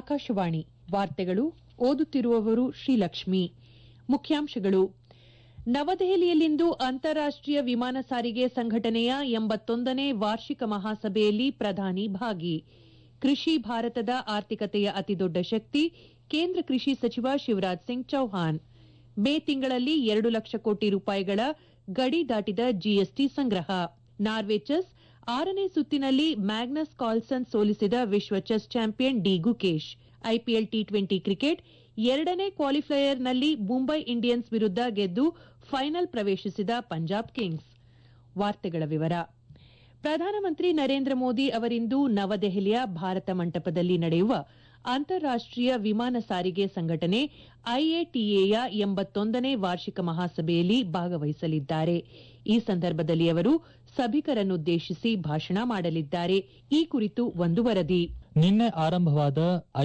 ಆಕಾಶವಾಣಿ ವಾರ್ತೆಗಳು ಓದುತ್ತಿರುವವರು ಶ್ರೀಲಕ್ಷ್ಮಿ ಮುಖ್ಯಾಂಶಗಳು ನವದೆಹಲಿಯಲ್ಲಿಂದು ಅಂತಾರಾಷ್ಟೀಯ ವಿಮಾನ ಸಾರಿಗೆ ಸಂಘಟನೆಯ ಎಂಬತ್ತೊಂದನೇ ವಾರ್ಷಿಕ ಮಹಾಸಭೆಯಲ್ಲಿ ಪ್ರಧಾನಿ ಭಾಗಿ ಕೃಷಿ ಭಾರತದ ಆರ್ಥಿಕತೆಯ ಅತಿದೊಡ್ಡ ಶಕ್ತಿ ಕೇಂದ್ರ ಕೃಷಿ ಸಚಿವ ಶಿವರಾಜ್ ಸಿಂಗ್ ಚೌಹಾಣ್ ಮೇ ತಿಂಗಳಲ್ಲಿ ಎರಡು ಲಕ್ಷ ಕೋಟಿ ರೂಪಾಯಿಗಳ ಗಡಿ ದಾಟಿದ ಜಿಎಸ್ಟಿ ಸಂಗ್ರಹ ನಾರ್ವೆ ಚೆಸ್ ಆರನೇ ಸುತ್ತಿನಲ್ಲಿ ಮ್ಯಾಗ್ನಸ್ ಕಾರ್ಲ್ಸನ್ ಸೋಲಿಸಿದ ವಿಶ್ವ chess champion D Gukesh IPL T twenty cricket ಎರಡನೇ ಕ್ವಾಲಿಫೈಯರ್ನಲ್ಲಿ ಮುಂಬೈ ಇಂಡಿಯನ್ಸ್ ವಿರುದ್ಧ ಗೆದ್ದು ಫೈನಲ್ ಪ್ರವೇಶಿಸಿದ ಪಂಜಾಬ್ ಕಿಂಗ್ಸ್ ವಾರ್ತೆಗಳ ವಿವರ ಪ್ರಧಾನಮಂತ್ರಿ ನರೇಂದ್ರ ಮೋದಿ ಅವರಿಂದು ನವದೆಹಲಿಯ ಭಾರತ ಮಂಟಪದಲ್ಲಿ ನಡೆಯುವ ಅಂತಾರಾಷ್ಟೀಯ ವಿಮಾನ ಸಾರಿಗೆ ಸಂಘಟನೆ ಐಎಟಿಎಯ ಎಂಬತ್ತೊಂದನೇ ವಾರ್ಷಿಕ ಮಹಾಸಭೆಯಲ್ಲಿ ಭಾಗವಹಿಸಲಿದ್ದಾರೆ ಈ ಸಂದರ್ಭದಲ್ಲಿ ಅವರು ಸಭಿಕರನ್ನುದ್ದೇಶಿಸಿ ಭಾಷಣ ಮಾಡಲಿದ್ದಾರೆ ಈ ಕುರಿತು ಒಂದು ವರದಿ ನಿನ್ನೆ ಆರಂಭವಾದ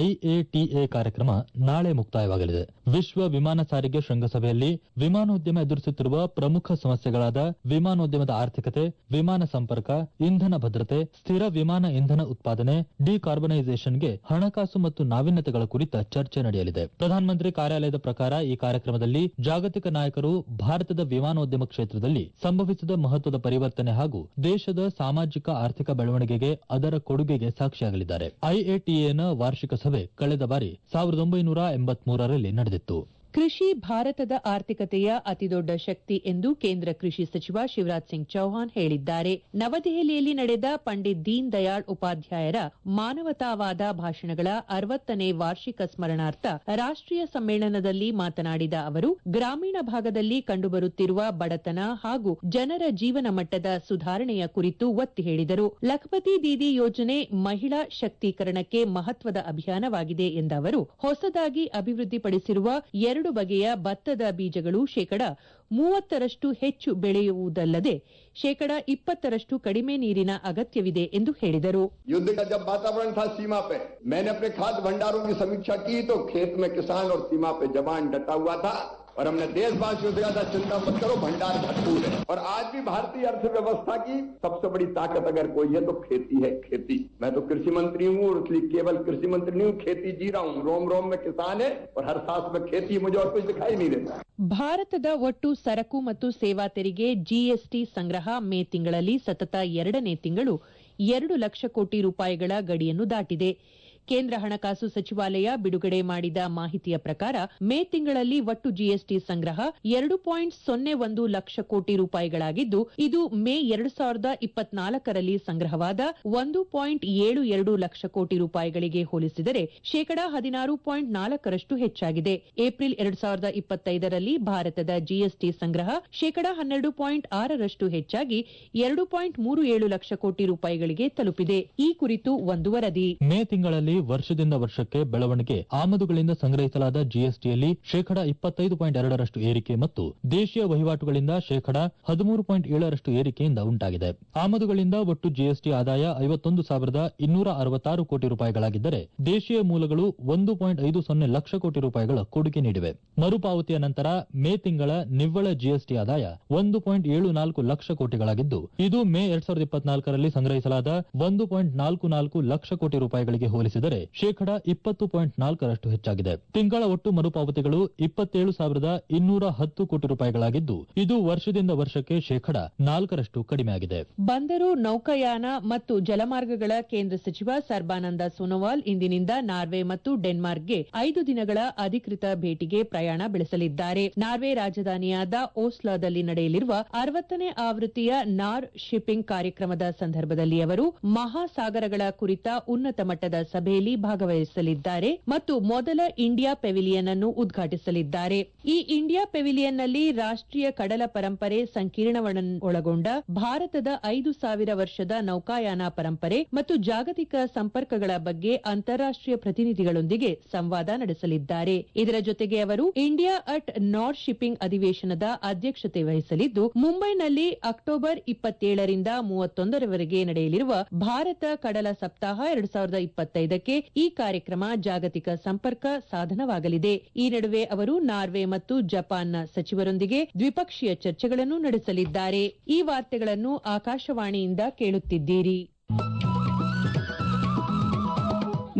ಐಎಟಿಎ ಕಾರ್ಯಕ್ರಮ ನಾಳೆ ಮುಕ್ತಾಯವಾಗಲಿದೆ ವಿಶ್ವ ವಿಮಾನ ಸಾರಿಗೆ ಶೃಂಗಸಭೆಯಲ್ಲಿ ವಿಮಾನೋದ್ಯಮ ಎದುರಿಸುತ್ತಿರುವ ಪ್ರಮುಖ ಸಮಸ್ಯೆಗಳಾದ ವಿಮಾನೋದ್ಯಮದ ಆರ್ಥಿಕತೆ ವಿಮಾನ ಸಂಪರ್ಕ ಇಂಧನ ಭದ್ರತೆ ಸ್ಥಿರ ವಿಮಾನ ಇಂಧನ ಉತ್ಪಾದನೆ ಡಿಕಾರ್ಬನೈಸೇಷನ್ಗೆ ಹಣಕಾಸು ಮತ್ತು ನಾವೀನ್ಯತೆಗಳ ಕುರಿತ ಚರ್ಚೆ ನಡೆಯಲಿದೆ ಪ್ರಧಾನಮಂತ್ರಿ ಕಾರ್ಯಾಲಯದ ಪ್ರಕಾರ ಈ ಕಾರ್ಯಕ್ರಮದಲ್ಲಿ ಜಾಗತಿಕ ನಾಯಕರು ಭಾರತದ ವಿಮಾನೋದ್ಯಮ ಕ್ಷೇತ್ರದಲ್ಲಿ ಸಂಭವಿಸಿದ ಮಹತ್ವದ ಪರಿವರ್ತನೆ ಹಾಗೂ ದೇಶದ ಸಾಮಾಜಿಕ ಆರ್ಥಿಕ ಬೆಳವಣಿಗೆಗೆ ಅದರ ಕೊಡುಗೆಗೆ ಸಾಕ್ಷಿಯಾಗಲಿದ್ದಾರೆ ಐಎಟಿಎನ ವಾರ್ಷಿಕ ಸಭೆ ಕಳೆದ ಬಾರಿ ಸಾವಿರದ ಒಂಬೈನೂರ ಎಂಬತ್ಮೂರರಲ್ಲಿ ನಡೆದಿತ್ತು ಕೃಷಿ ಭಾರತದ ಆರ್ಥಿಕತೆಯ ಅತಿದೊಡ್ಡ ಶಕ್ತಿ ಎಂದು ಕೇಂದ್ರ ಕೃಷಿ ಸಚಿವ ಶಿವರಾಜ್ ಸಿಂಗ್ ಚೌಹಾಣ್ ಹೇಳಿದ್ದಾರೆ ನವದೆಹಲಿಯಲ್ಲಿ ನಡೆದ ಪಂಡಿತ್ ದೀನ್ ದಯಾಳ್ ಉಪಾಧ್ಯಾಯರ ಮಾನವತಾವಾದ ಭಾಷಣಗಳ ಅರವತ್ತನೇ ವಾರ್ಷಿಕ ಸ್ಮರಣಾರ್ಥ ರಾಷ್ಟೀಯ ಸಮ್ಮೇಳನದಲ್ಲಿ ಮಾತನಾಡಿದ ಅವರು ಗ್ರಾಮೀಣ ಭಾಗದಲ್ಲಿ ಕಂಡುಬರುತ್ತಿರುವ ಬಡತನ ಹಾಗೂ ಜನರ ಜೀವನ ಮಟ್ಟದ ಸುಧಾರಣೆಯ ಕುರಿತು ಒತ್ತಿ ಹೇಳಿದರು ಲಖಪತಿ ದೀದಿ ಯೋಜನೆ ಮಹಿಳಾ ಶಕ್ತೀಕರಣಕ್ಕೆ ಮಹತ್ವದ ಅಭಿಯಾನವಾಗಿದೆ ಎಂದ ಅವರು ಹೊಸದಾಗಿ ಅಭಿವೃದ್ಧಿಪಡಿಸಿರುವ ಎರಡು ಬಗೆಯ ಭತ್ತದ ಬೀಜಗಳು ಶೇಕಡ ಮೂವತ್ತರಷ್ಟು ಹೆಚ್ಚು ಬೆಳೆಯುವುದಲ್ಲದೆ ಶೇಕಡ ಇಪ್ಪತ್ತರಷ್ಟು ಕಡಿಮೆ ನೀರಿನ ಅಗತ್ಯವಿದೆ ಎಂದು ಹೇಳಿದರು युद्ध का जब वातावरण था सीमा पे मैंने अपने खाद्य भंडारों की समीक्षा की तो खेत में किसान और सीमा पे जवान डटा हुआ था और हमने देशवासियों से ज्यादा चिंता मत करो भंडार भरपूर है और आज भी भारतीय अर्थव्यवस्था की सबसे बड़ी ताकत अगर कोई है तो खेती है खेती मैं तो कृषि मंत्री हूँ और इसलिए केवल कृषि मंत्री नहीं हूँ खेती जी रहा हूँ रोम रोम में किसान है और हर सांस में खेती मुझे और कुछ दिखाई नहीं देता ಭಾರತದ ಒಟ್ಟು ಸರಕು ಮತ್ತು ಸೇವಾ ತೆರಿಗೆ ಜಿಎಸ್ಟಿ ಸಂಗ್ರಹ ಮೇ ತಿಂಗಳಲ್ಲಿ ಸತತ ಎರಡನೇ ತಿಂಗಳು ಎರಡು ಲಕ್ಷ ಕೋಟಿ ರೂಪಾಯಿಗಳ ಗಡಿಯನ್ನು ದಾಟಿದೆ ಕೇಂದ್ರ ಹಣಕಾಸು ಸಚಿವಾಲಯ ಬಿಡುಗಡೆ ಮಾಡಿದ ಮಾಹಿತಿಯ ಪ್ರಕಾರ ಮೇ ತಿಂಗಳಲ್ಲಿ ಒಟ್ಟು ಜಿಎಸ್ಟಿ ಸಂಗ್ರಹ ಎರಡು ಪಾಯಿಂಟ್ ಸೊನ್ನೆ ಒಂದು ಲಕ್ಷ ಕೋಟಿ ರೂಪಾಯಿಗಳಾಗಿದ್ದು ಇದು ಮೇ ಎರಡು ಸಾವಿರದ ಇಪ್ಪತ್ನಾಲ್ಕರಲ್ಲಿ ಸಂಗ್ರಹವಾದ ಒಂದು ಪಾಯಿಂಟ್ ಏಳು ಎರಡು ಲಕ್ಷ ಕೋಟಿ ರೂಪಾಯಿಗಳಿಗೆ ಹೋಲಿಸಿದರೆ ಶೇಕಡಾ ಹದಿನಾರು ಪಾಯಿಂಟ್ ನಾಲ್ಕರಷ್ಟು ಹೆಚ್ಚಾಗಿದೆ ಏಪ್ರಿಲ್ ಎರಡು ಸಾವಿರದ ಇಪ್ಪತ್ತೈದರಲ್ಲಿ ಭಾರತದ ಜಿಎಸ್ಟಿ ಸಂಗ್ರಹ ಶೇಕಡಾ ಹನ್ನೆರಡು ಪಾಯಿಂಟ್ ಆರರಷ್ಟು ಹೆಚ್ಚಾಗಿ ಎರಡು ಪಾಯಿಂಟ್ ಮೂರು ಏಳು ಲಕ್ಷ ಕೋಟಿ ರೂಪಾಯಿಗಳಿಗೆ ತಲುಪಿದೆ ಈ ಕುರಿತು ಒಂದು ವರದಿ ಮೇ ತಿಂಗಳಲ್ಲಿ ವರ್ಷದಿಂದ ವರ್ಷಕ್ಕೆ ಬೆಳವಣಿಗೆ ಆಮದುಗಳಿಂದ ಸಂಗ್ರಹಿಸಲಾದ ಜಿಎಸ್ಟಿಯಲ್ಲಿ ಶೇಕಡ ಇಪ್ಪತ್ತೈದು ಪಾಯಿಂಟ್ ಎರಡರಷ್ಟು ಏರಿಕೆ ಮತ್ತು ದೇಶೀಯ ವಹಿವಾಟುಗಳಿಂದ ಶೇಕಡ ಹದಿಮೂರು ಪಾಯಿಂಟ್ ಏಳರಷ್ಟು ಏರಿಕೆಯಿಂದ ಉಂಟಾಗಿದೆ ಆಮದುಗಳಿಂದ ಒಟ್ಟು ಜಿಎಸ್ಟಿ ಆದಾಯ ಐವತ್ತೊಂದು ಸಾವಿರದ ಇನ್ನೂರ ಅರವತ್ತಾರು ಕೋಟಿ ರೂಪಾಯಿಗಳಾಗಿದ್ದರೆ ದೇಶೀಯ ಮೂಲಗಳು ಒಂದು ಪಾಯಿಂಟ್ ಐದು ಸೊನ್ನೆ ಲಕ್ಷ ಕೋಟಿ ರೂಪಾಯಿಗಳ ಕೊಡುಗೆ ನೀಡಿವೆ ಮರುಪಾವತಿಯ ನಂತರ ಮೇ ತಿಂಗಳ ನಿವ್ವಳ ಜಿಎಸ್ಟಿ ಆದಾಯ ಒಂದು ಪಾಯಿಂಟ್ ಏಳು ನಾಲ್ಕು ಲಕ್ಷ ಕೋಟಿಗಳಾಗಿದ್ದು ಇದು ಮೇ ಎರಡ್ ಸಾವಿರದ ಇಪ್ಪತ್ನಾಲ್ಕರಲ್ಲಿ ಸಂಗ್ರಹಿಸಲಾದ ಒಂದು ಪಾಯಿಂಟ್ ನಾಲ್ಕು ನಾಲ್ಕು ಲಕ್ಷ ಕೋಟಿ ರೂಪಾಯಿಗಳಿಗೆ ಹೋಲಿಸಿದರೆ ಶೇಕಡ ಇಪ್ಪತ್ತು ಪಾಯಿಂಟ್ ನಾಲ್ಕರಷ್ಟು ಹೆಚ್ಚಾಗಿದೆ ತಿಂಗಳ ಒಟ್ಟು ಮರುಪಾವತಿಗಳು ಇಪ್ಪತ್ತೇಳು ಸಾವಿರದ ಇನ್ನೂರ ಹತ್ತು ಕೋಟಿ ರೂಪಾಯಿಗಳಾಗಿದ್ದು ಇದು ವರ್ಷದಿಂದ ವರ್ಷಕ್ಕೆ ಶೇಕಡ ನಾಲ್ಕರಷ್ಟು ಕಡಿಮೆಯಾಗಿದೆ ಬಂದರು ನೌಕಾಯಾನ ಮತ್ತು ಜಲಮಾರ್ಗಗಳ ಕೇಂದ್ರ ಸಚಿವ ಸರ್ಬಾನಂದ ಸೋನೋವಾಲ್ ಇಂದಿನಿಂದ ನಾರ್ವೆ ಮತ್ತು ಡೆನ್ಮಾರ್ಕ್ಗೆ ಐದು ದಿನಗಳ ಅಧಿಕೃತ ಭೇಟಿಗೆ ಪ್ರಯಾಣ ಬೆಳೆಸಲಿದ್ದಾರೆ ನಾರ್ವೆ ರಾಜಧಾನಿಯಾದ ಓಸ್ಲಾದಲ್ಲಿ ನಡೆಯಲಿರುವ ಅರವತ್ತನೇ ಆವೃತ್ತಿಯ ನಾರ್ ಶಿಪ್ಪಿಂಗ್ ಕಾರ್ಯಕ್ರಮದ ಸಂದರ್ಭದಲ್ಲಿ ಅವರು ಮಹಾಸಾಗರಗಳ ಕುರಿತ ಉನ್ನತ ಮಟ್ಟದ ಸಭೆಯಲ್ಲಿ ಭಾಗವಹಿಸಲಿದ್ದಾರೆ ಮತ್ತು ಮೊದಲ ಇಂಡಿಯಾ ಪೆವಿಲಿಯನ್ ಅನ್ನು ಉದ್ಘಾಟಿಸಲಿದ್ದಾರೆ ಈ ಇಂಡಿಯಾ ಪೆವಿಲಿಯನ್ನಲ್ಲಿ ರಾಷ್ಟೀಯ ಕಡಲ ಪರಂಪರೆ ಸಂಕೀರ್ಣವನ್ನೊಳಗೊಂಡ ಭಾರತದ ಐದು ಸಾವಿರ ವರ್ಷದ ನೌಕಾಯಾನ ಪರಂಪರೆ ಮತ್ತು ಜಾಗತಿಕ ಸಂಪರ್ಕಗಳ ಬಗ್ಗೆ ಅಂತಾರಾಷ್ಟೀಯ ಪ್ರತಿನಿಧಿಗಳೊಂದಿಗೆ ಸಂವಾದ ನಡೆಸಲಿದ್ದಾರೆ ಇದರ ಜೊತೆಗೆ ಅವರು ಇಂಡಿಯಾ ಅಟ್ ನಾರ್ತ್ ಶಿಪ್ಪಿಂಗ್ ಅಧಿವೇಶನದ ಅಧ್ಯಕ್ಷತೆ ವಹಿಸಲಿದ್ದು ಮುಂಬೈನಲ್ಲಿ ಅಕ್ಟೋಬರ್ ಇಪ್ಪತ್ತೇಳರಿಂದ ಮೂವತ್ತೊಂದರವರೆಗೆ ನಡೆಯಲಿರುವ ಭಾರತ ಕಡಲ ಸಪ್ತಾಹ ಎರಡು ಸಾವಿರದ ಇಪ್ಪತ್ತೈದಕ್ಕೆ ಈ ಕಾರ್ಯಕ್ರಮ ಜಾಗತಿಕ ಸಂಪರ್ಕ ಸಾಧನವಾಗಲಿದೆ ಈ ನಡುವೆ ಅವರು ನಾರ್ವೆ ಮತ್ತು ಜಪಾನ್ನ ಸಚಿವರೊಂದಿಗೆ ದ್ವಿಪಕ್ಷೀಯ ಚರ್ಚೆಗಳನ್ನು ನಡೆಸಲಿದ್ದಾರೆ ಈ ವಾರ್ತೆಗಳನ್ನು ಆಕಾಶವಾಣಿಯಿಂದ ಕೇಳುತ್ತಿದ್ದೀರಿ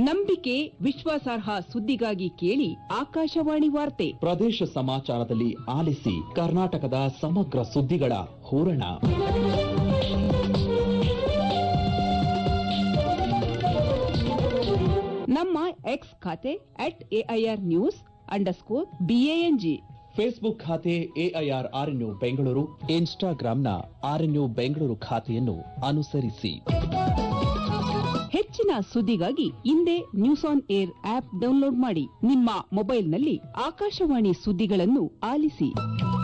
ನಂಬಿಕೆ ವಿಶ್ವಾಸಾರ್ಹ ಸುದ್ದಿಗಾಗಿ ಕೇಳಿ ಆಕಾಶವಾಣಿ ವಾರ್ತೆ ಪ್ರದೇಶ ಸಮಾಚಾರದಲ್ಲಿ ಆಲಿಸಿ ಕರ್ನಾಟಕದ ಸಮಗ್ರ ಸುದ್ದಿಗಳ ಹೂರಣ ನಮ್ಮ ಎಕ್ಸ್ ಖಾತೆ at AIR news underscore BANG Facebook ಖಾತೆ ಎಐಆರ್ ಆರ್ಎನ್ಯು ಬೆಂಗಳೂರು ಇನ್ಸ್ಟಾಗ್ರಾಂನ ಆರ್ಎನ್ಯು ಬೆಂಗಳೂರು ಖಾತೆಯನ್ನು ಅನುಸರಿಸಿ ಹೆಚ್ಚಿನ ಸುದ್ದಿಗಾಗಿ ಹಿಂದೆ news on air app download ಮಾಡಿ ನಿಮ್ಮ ಮೊಬೈಲ್ನಲ್ಲಿ ಆಕಾಶವಾಣಿ ಸುದ್ದಿಗಳನ್ನು ಆಲಿಸಿ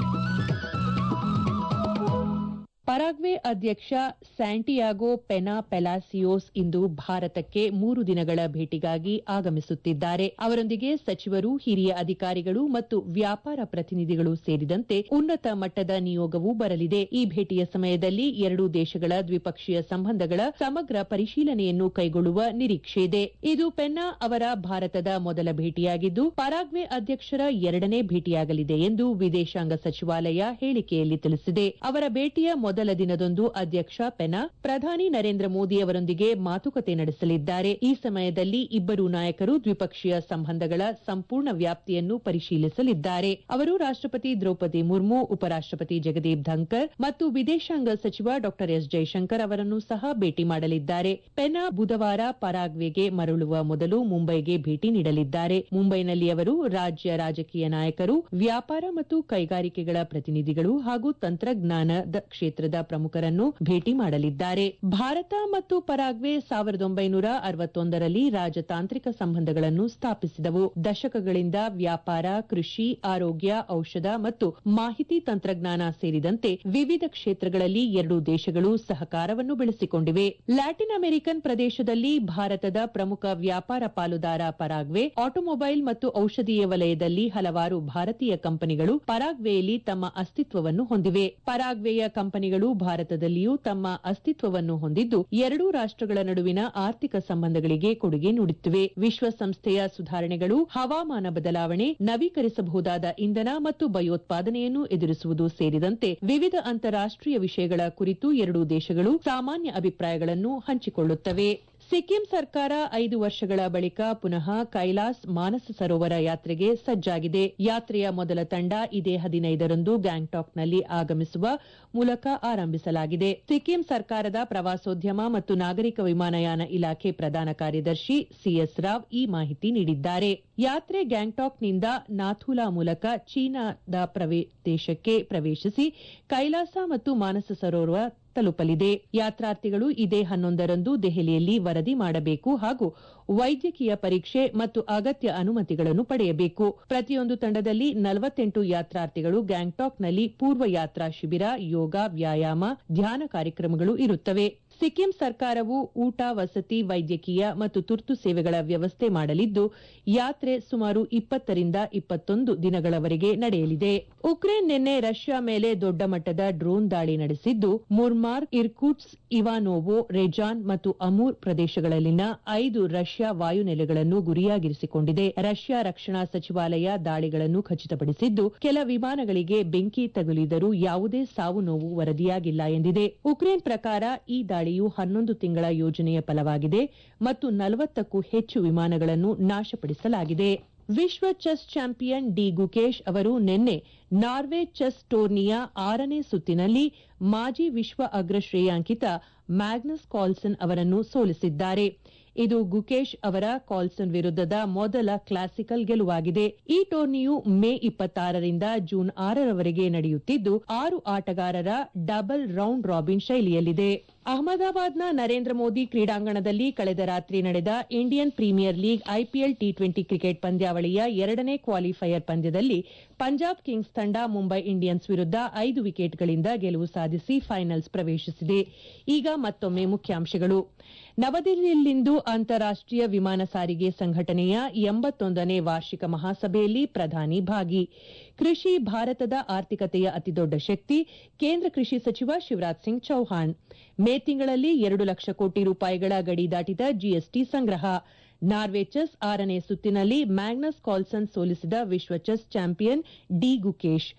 ಪರಾಗ್ವೆ ಅಧ್ಯಕ್ಷ ಸ್ಯಾಂಟಿಯಾಗೋ ಪೆನಾ ಪೆಲಾಸಿಯೋಸ್ ಇಂದು ಭಾರತಕ್ಕೆ ಮೂರು ದಿನಗಳ ಭೇಟಿಗಾಗಿ ಆಗಮಿಸುತ್ತಿದ್ದಾರೆ ಅವರೊಂದಿಗೆ ಸಚಿವರು ಹಿರಿಯ ಅಧಿಕಾರಿಗಳು ಮತ್ತು ವ್ಯಾಪಾರ ಪ್ರತಿನಿಧಿಗಳು ಸೇರಿದಂತೆ ಉನ್ನತ ಮಟ್ಟದ ನಿಯೋಗವೂ ಬರಲಿದೆ ಈ ಭೇಟಿಯ ಸಮಯದಲ್ಲಿ ಎರಡೂ ದೇಶಗಳ ದ್ವಿಪಕ್ಷೀಯ ಸಂಬಂಧಗಳ ಸಮಗ್ರ ಪರಿಶೀಲನೆಯನ್ನು ಕೈಗೊಳ್ಳುವ ನಿರೀಕ್ಷೆಯಿದೆ ಇದು ಪೆನ್ನಾ ಅವರ ಭಾರತದ ಮೊದಲ ಭೇಟಿಯಾಗಿದ್ದು ಪರಾಗ್ವೆ ಅಧ್ಯಕ್ಷರ ಎರಡನೇ ಭೇಟಿಯಾಗಲಿದೆ ಎಂದು ವಿದೇಶಾಂಗ ಸಚಿವಾಲಯ ಹೇಳಿಕೆಯಲ್ಲಿ ತಿಳಿಸಿದೆ ಅವರ ಭೇಟಿಯ ಮೊದಲ ದಿನದಂದು ಅಧ್ಯಕ್ಷ ಪೆನಾ ಪ್ರಧಾನಿ ನರೇಂದ್ರ ಮೋದಿ ಅವರೊಂದಿಗೆ ಮಾತುಕತೆ ನಡೆಸಲಿದ್ದಾರೆ ಈ ಸಮಯದಲ್ಲಿ ಇಬ್ಬರೂ ನಾಯಕರು ದ್ವಿಪಕ್ಷೀಯ ಸಂಬಂಧಗಳ ಸಂಪೂರ್ಣ ವ್ಯಾಪ್ತಿಯನ್ನು ಪರಿಶೀಲಿಸಲಿದ್ದಾರೆ ಅವರು ರಾಷ್ಟಪತಿ ದ್ರೌಪದಿ ಮುರ್ಮು ಉಪರಾಷ್ಟಪತಿ ಜಗದೀಪ್ ಧಂಕರ್ ಮತ್ತು ವಿದೇಶಾಂಗ ಸಚಿವ ಡಾ ಎಸ್ ಜೈಶಂಕರ್ ಅವರನ್ನು ಸಹ ಭೇಟಿ ಮಾಡಲಿದ್ದಾರೆ ಪೆನಾ ಬುಧವಾರ ಪರಾಗ್ವೆಗೆ ಮರಳುವ ಮೊದಲು ಮುಂಬೈಗೆ ಭೇಟಿ ನೀಡಲಿದ್ದಾರೆ ಮುಂಬೈನಲ್ಲಿ ಅವರು ರಾಜ್ಯ ರಾಜಕೀಯ ನಾಯಕರು ವ್ಯಾಪಾರ ಮತ್ತು ಕೈಗಾರಿಕೆಗಳ ಪ್ರತಿನಿಧಿಗಳು ಹಾಗೂ ತಂತ್ರಜ್ಞಾನದ ಕ್ಷೇತ್ರದ ಪ್ರಮುಖರನ್ನು ಭೇಟಿ ಮಾಡಲಿದ್ದಾರೆ ಭಾರತ ಮತ್ತು ಪರಾಗ್ವೆ ಸಾವಿರದ ಒಂಬೈನೂರ ಅರವತ್ತೊಂದರಲ್ಲಿ ರಾಜತಾಂತ್ರಿಕ ಸಂಬಂಧಗಳನ್ನು ಸ್ಥಾಪಿಸಿದವು ದಶಕಗಳಿಂದ ವ್ಯಾಪಾರ ಕೃಷಿ ಆರೋಗ್ಯ ಔಷಧ ಮತ್ತು ಮಾಹಿತಿ ತಂತ್ರಜ್ಞಾನ ಸೇರಿದಂತೆ ವಿವಿಧ ಕ್ಷೇತ್ರಗಳಲ್ಲಿ ಎರಡೂ ದೇಶಗಳು ಸಹಕಾರವನ್ನು ಬೆಳೆಸಿಕೊಂಡಿವೆ ಲ್ಯಾಟಿನ್ ಅಮೆರಿಕನ್ ಪ್ರದೇಶದಲ್ಲಿ ಭಾರತದ ಪ್ರಮುಖ ವ್ಯಾಪಾರ ಪಾಲುದಾರ ಪರಾಗ್ವೆ ಆಟೋಮೊಬೈಲ್ ಮತ್ತು ಔಷಧೀಯ ವಲಯದಲ್ಲಿ ಹಲವಾರು ಭಾರತೀಯ ಕಂಪನಿಗಳು ಪರಾಗ್ವೆಯಲ್ಲಿ ತಮ್ಮ ಅಸ್ತಿತ್ವವನ್ನು ಹೊಂದಿವೆ ಪರಾಗ್ವೆಯ ಕಂಪನಿಗಳು ಭಾರತದಲ್ಲಿಯೂ ತಮ್ಮ ಅಸ್ತಿತ್ವವನ್ನು ಹೊಂದಿದ್ದು ಎರಡೂ ರಾಷ್ಟಗಳ ನಡುವಿನ ಆರ್ಥಿಕ ಸಂಬಂಧಗಳಿಗೆ ಕೊಡುಗೆ ನೀಡುತ್ತಿವೆ ವಿಶ್ವಸಂಸ್ಥೆಯ ಸುಧಾರಣೆಗಳು ಹವಾಮಾನ ಬದಲಾವಣೆ ನವೀಕರಿಸಬಹುದಾದ ಇಂಧನ ಮತ್ತು ಭಯೋತ್ಪಾದನೆಯನ್ನು ಎದುರಿಸುವುದು ಸೇರಿದಂತೆ ವಿವಿಧ ಅಂತಾರಾಷ್ಟೀಯ ವಿಷಯಗಳ ಕುರಿತು ಎರಡೂ ದೇಶಗಳು ಸಾಮಾನ್ಯ ಅಭಿಪ್ರಾಯಗಳನ್ನು ಹಂಚಿಕೊಳ್ಳುತ್ತವೆ ಸಿಕ್ಕಿಂ ಸರ್ಕಾರ ಐದು ವರ್ಷಗಳ ಬಳಿಕ ಪುನಃ ಕೈಲಾಸ್ ಮಾನಸ ಸರೋವರ ಯಾತ್ರೆಗೆ ಸಜ್ಜಾಗಿದೆ ಯಾತ್ರೆಯ ಮೊದಲ ತಂಡ ಇದೇ ಹದಿನೈದರಂದು ಗ್ಯಾಂಗ್ಟಾಕ್ನಲ್ಲಿ ಆಗಮಿಸುವ ಮೂಲಕ ಆರಂಭಿಸಲಾಗಿದೆ ಸಿಕ್ಕಿಂ ಸರ್ಕಾರದ ಪ್ರವಾಸೋದ್ಯಮ ಮತ್ತು ನಾಗರಿಕ ವಿಮಾನಯಾನ ಇಲಾಖೆ ಪ್ರಧಾನ ಕಾರ್ಯದರ್ಶಿ ಸಿಎಸ್ ರಾವ್ ಈ ಮಾಹಿತಿ ನೀಡಿದ್ದಾರೆ ಯಾತ್ರೆ ಗ್ಯಾಂಗ್ಟಾಕ್ನಿಂದ ನಾಥುಲಾ ಮೂಲಕ ಚೀನಾದ ದೇಶಕ್ಕೆ ಪ್ರವೇಶಿಸಿ ಕೈಲಾಸ ಮತ್ತು ಮಾನಸ ಸರೋವರ ತಲುಪಲಿದೆ ಯಾತ್ರಾರ್ಥಿಗಳು ಇದೇ ಹನ್ನೊಂದರಂದು ದೆಹಲಿಯಲ್ಲಿ ವರದಿ ಮಾಡಬೇಕು ಹಾಗೂ ವೈದ್ಯಕೀಯ ಪರೀಕ್ಷೆ ಮತ್ತು ಅಗತ್ಯ ಅನುಮತಿಗಳನ್ನು ಪಡೆಯಬೇಕು ಪ್ರತಿಯೊಂದು ತಂಡದಲ್ಲಿ ನಲವತ್ತೆಂಟು ಯಾತ್ರಾರ್ಥಿಗಳು ಗ್ಯಾಂಗ್ಟಾಕ್ನಲ್ಲಿ ಪೂರ್ವ ಯಾತ್ರಾ ಶಿಬಿರ ಯೋಗ ವ್ಯಾಯಾಮ ಧ್ಯಾನ ಕಾರ್ಯಕ್ರಮಗಳು ಇರುತ್ತವೆ ಸಿಕ್ಕಿಂ ಸರ್ಕಾರವು ಊಟ ವಸತಿ ವೈದ್ಯಕೀಯ ಮತ್ತು ತುರ್ತು ಸೇವೆಗಳ ವ್ಯವಸ್ಥೆ ಮಾಡಲಿದ್ದು ಯಾತ್ರೆ ಸುಮಾರು ಇಪ್ಪತ್ತರಿಂದ ಇಪ್ಪತ್ತೊಂದು ದಿನಗಳವರೆಗೆ ನಡೆಯಲಿದೆ ಉಕ್ರೇನ್ ನಿನ್ನೆ ರಷ್ಯಾ ಮೇಲೆ ದೊಡ್ಡ ಮಟ್ಟದ ಡ್ರೋನ್ ದಾಳಿ ನಡೆಸಿದ್ದು ಮುರ್ಮಾರ್ ಇರ್ಕುಟ್ಸ್ ಇವಾನೋವೋ ರೆಜಾನ್ ಮತ್ತು ಅಮೂರ್ ಪ್ರದೇಶಗಳಲ್ಲಿನ ಐದು ರಷ್ಯಾ ವಾಯುನೆಲೆಗಳನ್ನು ಗುರಿಯಾಗಿರಿಸಿಕೊಂಡಿದೆ ರಷ್ಯಾ ರಕ್ಷಣಾ ಸಚಿವಾಲಯ ದಾಳಿಗಳನ್ನು ಖಚಿತಪಡಿಸಿದ್ದು ಕೆಲ ವಿಮಾನಗಳಿಗೆ ಬೆಂಕಿ ತಗುಲಿದರೂ ಯಾವುದೇ ಸಾವು ನೋವು ವರದಿಯಾಗಿಲ್ಲ ಎಂದಿದೆ ಉಕ್ರೇನ್ ಪ್ರಕಾರ ಈ ದಾಳಿಯು ಹನ್ನೊಂದು ತಿಂಗಳ ಯೋಜನೆಯ ಫಲವಾಗಿದೆ ಮತ್ತು ನಲವತ್ತಕ್ಕೂ ಹೆಚ್ಚು ವಿಮಾನಗಳನ್ನು ನಾಶಪಡಿಸಲಾಗಿದೆ ವಿಶ್ವ ಚೆಸ್ ಚಾಂಪಿಯನ್ ಡಿ ಗುಕೇಶ್ ಅವರು ನಿನ್ನೆ ನಾರ್ವೆ ಚೆಸ್ ಟೂರ್ನಿಯ ಆರನೇ ಸುತ್ತಿನಲ್ಲಿ ಮಾಜಿ ವಿಶ್ವ ಅಗ್ರ ಶ್ರೇಯಾಂಕಿತ ಮ್ಯಾಗ್ನಸ್ ಕಾರ್ಲ್ಸನ್ ಅವರನ್ನು ಸೋಲಿಸಿದ್ದಾರೆ ಇದು ಗುಕೇಶ್ ಅವರ ಕಾರ್ಲ್ಸನ್ ವಿರುದ್ಧದ ಮೊದಲ ಕ್ಲಾಸಿಕಲ್ ಗೆಲುವಾಗಿದೆ ಈ ಟೂರ್ನಿಯು ಮೇ ಇಪ್ಪತ್ತಾರರಿಂದ ಜೂನ್ ಆರರವರೆಗೆ ನಡೆಯುತ್ತಿದ್ದು ಆರು ಆಟಗಾರರ ಡಬಲ್ ರೌಂಡ್ ರಾಬಿನ್ ಶೈಲಿಯಲ್ಲಿದೆ ಅಹಮದಾಬಾದ್ನ ನರೇಂದ್ರ ಮೋದಿ ಕ್ರೀಡಾಂಗಣದಲ್ಲಿ ಕಳೆದ ರಾತ್ರಿ ನಡೆದ Indian Premier League IPL T twenty cricket ಪಂದ್ಯಾವಳಿಯ ಎರಡನೇ ಕ್ವಾಲಿಫೈಯರ್ ಪಂದ್ಯದಲ್ಲಿ ಪಂಜಾಬ್ ಕಿಂಗ್ಸ್ ತಂಡ ಮುಂಬೈ ಇಂಡಿಯನ್ಸ್ ವಿರುದ್ಧ ಐದು ವಿಕೆಟ್ಗಳಿಂದ ಗೆಲುವು ಸಾಧಿಸಿ ಫೈನಲ್ಸ್ ಪ್ರವೇಶಿಸಿದೆ ಈಗ ಮತ್ತೊಮ್ಮೆ ಮುಖ್ಯಾಂಶಗಳು ನವದೆಹಲಿಯಲ್ಲಿಂದು ಅಂತಾರಾಷ್ಟೀಯ ವಿಮಾನ ಸಾರಿಗೆ ಸಂಘಟನೆಯ ಎಂಬತ್ತೊಂದನೇ ವಾರ್ಷಿಕ ಮಹಾಸಭೆಯಲ್ಲಿ ಪ್ರಧಾನಿ ಭಾಗಿ ಕೃಷಿ ಭಾರತದ ಆರ್ಥಿಕತೆಯ ಅತಿದೊಡ್ಡ ಶಕ್ತಿ ಕೇಂದ್ರ ಕೃಷಿ ಸಚಿವ ಶಿವರಾಜ್ ಸಿಂಗ್ ಚೌಹಾಣ್ ಮೇ ತಿಂಗಳಲ್ಲಿ ಎರಡು ಲಕ್ಷ ಕೋಟಿ ರೂಪಾಯಿಗಳ ಗಡಿ ದಾಟಿದ ಜಿಎಸ್ಟಿ ಸಂಗ್ರಹ ನಾರ್ವೆ ಚೆಸ್ ಆರನೇ ಸುತ್ತಿನಲ್ಲಿ ಮ್ಯಾಗ್ನಸ್ ಕಾರ್ಲ್ಸನ್ ಸೋಲಿಸಿದ ವಿಶ್ವ chess champion D Gukesh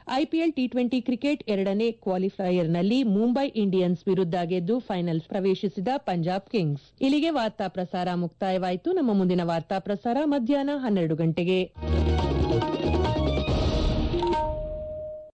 IPL T twenty cricket ಎರಡನೇ ಕ್ವಾಲಿಫೈಯರ್ನಲ್ಲಿ ಮುಂಬೈ ಇಂಡಿಯನ್ಸ್ ವಿರುದ್ಧ ಗೆದ್ದು ಫೈನಲ್ ಪ್ರವೇಶಿಸಿದ ಪಂಜಾಬ್ ಕಿಂಗ್ಸ್ ಇಲ್ಲಿಗೆ ವಾರ್ತಾ ಪ್ರಸಾರ ಮುಕ್ತಾಯವಾಯಿತು ನಮ್ಮ ಮುಂದಿನ ವಾರ್ತಾ ಪ್ರಸಾರ ಮಧ್ಯಾಹ್ನ ಹನ್ನೆರಡು ಗಂಟೆಗೆ